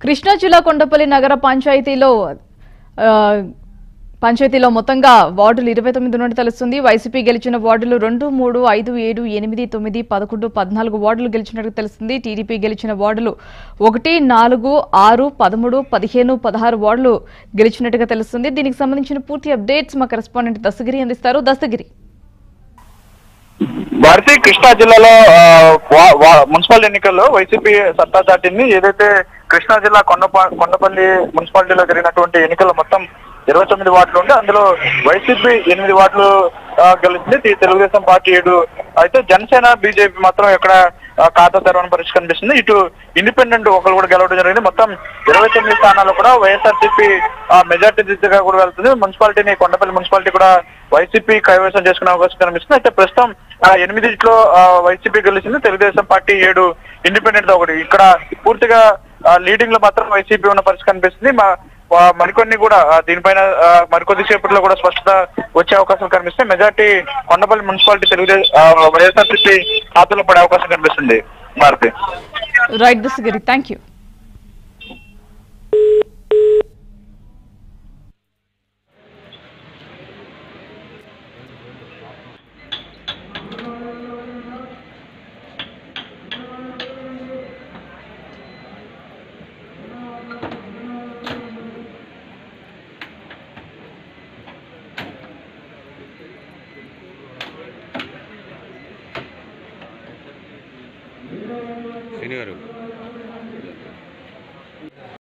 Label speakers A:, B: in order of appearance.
A: కృష్ణా జిల్లా కొండపల్లి నగర పంచాయతీలో ఆ, పంచాయతీలో మొత్తంగా వార్డులు ఇరవై తొమ్మిది ఉన్నట్టు తెలుస్తుంది వైసీపీ గెలిచిన వార్డులు రెండు మూడు ఐదు ఏడు ఎనిమిది తొమ్మిది పదకొండు పద్నాలుగు వార్డులు గెలిచినట్టు తెలుస్తుంది టీడీపీ గెలిచిన వార్డులు ఒకటి నాలుగు ఆరు పదమూడు పదిహేను పదహారు వార్డులు గెలిచినట్టుగా తెలుస్తుంది దీనికి సంబంధించిన పూర్తి అప్డేట్స్ మా కరెస్పాండెంట్ దస్తగిరి అందిస్తారు దస్తగిరి
B: భారతీయ కృష్ణా జిల్లాలో ఆ, వా- వా- మున్సిపల్ ఎన్నికల్లో వైసీపీ సత్తా చాటింది ఏదైతే కృష్ణా జిల్లా కొండప కొండపల్లి మున్సిపాలిటీలో జరిగినటువంటి ఎన్నికల్లో మొత్తం ఇరవై తొమ్మిది వార్డులు ఉంటే అందులో వైసీపీ ఎనిమిది వార్డులు ఆ, గెలిచింది తి- తెలుగుదేశం పార్టీ ఏడు అయితే జనసేన బీజేపీ మాత్రం ఇక్కడ ఆ, ఖాతా తెరవని పరిస్థితి కనిపిస్తుంది ఇటు ఇండిపెండెంట్ ఒకరు కూడా గెలవడం జరిగింది మొత్తం ఇరవై తొమ్మిది స్థానాల్లో కూడా వైఎస్ఆర్సీపీ మెజార్టీ దిశగా కూడా వెళ్తుంది మున్సిపాలిటీని కొండపల్లి మున్సిపాలిటీ కూడా వైసీపీ కైవసం చేసుకునే అవకాశం కనిపిస్తుంది అయితే ప్రస్తుతం ఆ ఎనిమిదిట్లో ఆ, వైసీపీ గెలిచింది తెలుగుదేశం పార్టీ ఏడు ఇండిపెండెంట్ ఒకటి ఇక్కడ పూర్తిగా లీడింగ్ లో మాత్రం వైసీపీ ఉన్న పరిస్థితి కనిపిస్తుంది మా ఆ, మరికొన్ని కూడా ఆ, దీనిపైన ఆ, మరికొద్ది సేపట్లో కూడా స్పష్టత వచ్చే అవకాశం కనిపిస్తే majority Kondapalli municipality Telugu Desam YSRCP ఖాతాలో పడే అవకాశం కనిపిస్తుంది Bharathi
A: right Dastagiri thank you
C: శనివారం